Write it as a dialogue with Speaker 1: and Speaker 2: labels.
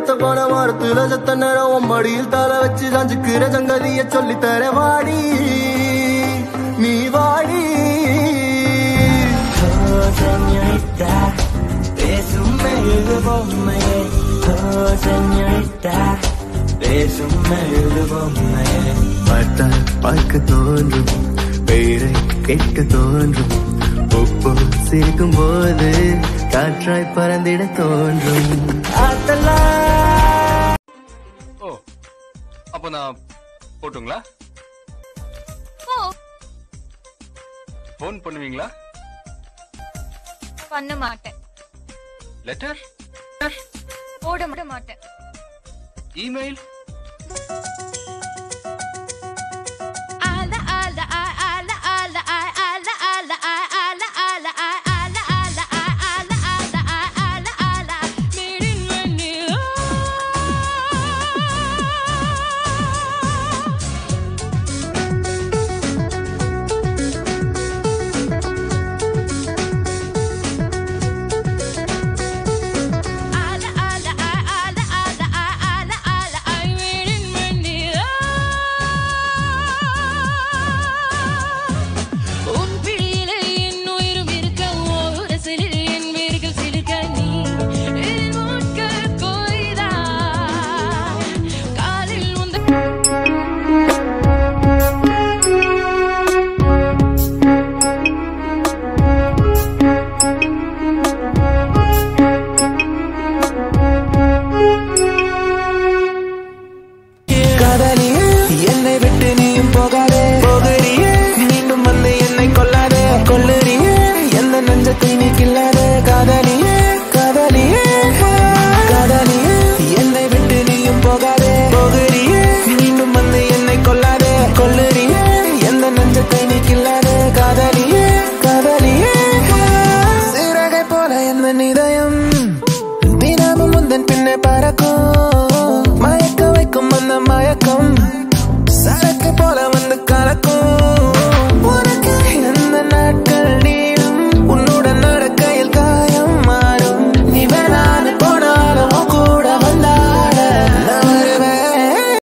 Speaker 1: அத்த போன வாரத்துல சத்த நேரம் உன் மடியில் தலை வச்சு சாஞ்சுக்கிற சங்கதிய சொல்லித்தர வாடி நீ வாடி
Speaker 2: señorita, பேசும் மெழுகு பொம்மையே ஓ señorita, பேசும் மெழுகு பொம்மையே
Speaker 1: பார்த்தால் பார்க்க தோன்றும் பெயரை கேட்க தோன்றும் உப்பு சிரிக்கும் போது காற்றாய் பறந்திட தோன்றும் ஆத்தலா
Speaker 3: ஓ அப்போ நான் போட்டுங்களா
Speaker 4: ஓ
Speaker 3: ஃபோன் பண்ணுவீங்களா
Speaker 4: பண்ண மாட்டேன்
Speaker 3: லெட்டர்
Speaker 4: போட விட மாட்டேன்
Speaker 3: இமெயில்
Speaker 4: ஆல ஆல ஆ ஆல ஆல ஆ ஆல ஆல ஆ ஆல ஆல ஆ ஆல ஆல ஆ ஆல ஆல ஆ ஆல ஆல மீரின் மண்ணி ஆல ஆல ஆ ஆல ஆல ஆ ஆல ஆல ஐ மீரின் மண்ணி உன் பிடியிலே என் உயிரும் இருக்க ஒரு சிலில் என் வேர்கள் சிலிர்க்க நீ என் மூக்க கொய்தாய் காலில் உந்த
Speaker 2: காதலியே என்னை விட்டு நீயும் போகாதே போகறியே மீண்டும் வந்து என்னை கொல்லாதே கொல்லுறியே எந்த நெஞ்சத்தை நீ கில்லாதே காதலியே காதலியே காதலியே என்னை விட்டு நீயும் போகாதே போகறியே மீண்டும் வந்து என்னை கொல்லாதே கொல்லுறியே எந்த நெஞ்சத்தை நீ கில்லாதே காதலியே காதலியே சிறகை போல எந்த நிதயம் தினமும் முந்தன் பின்னே பறக்கும் மயக்க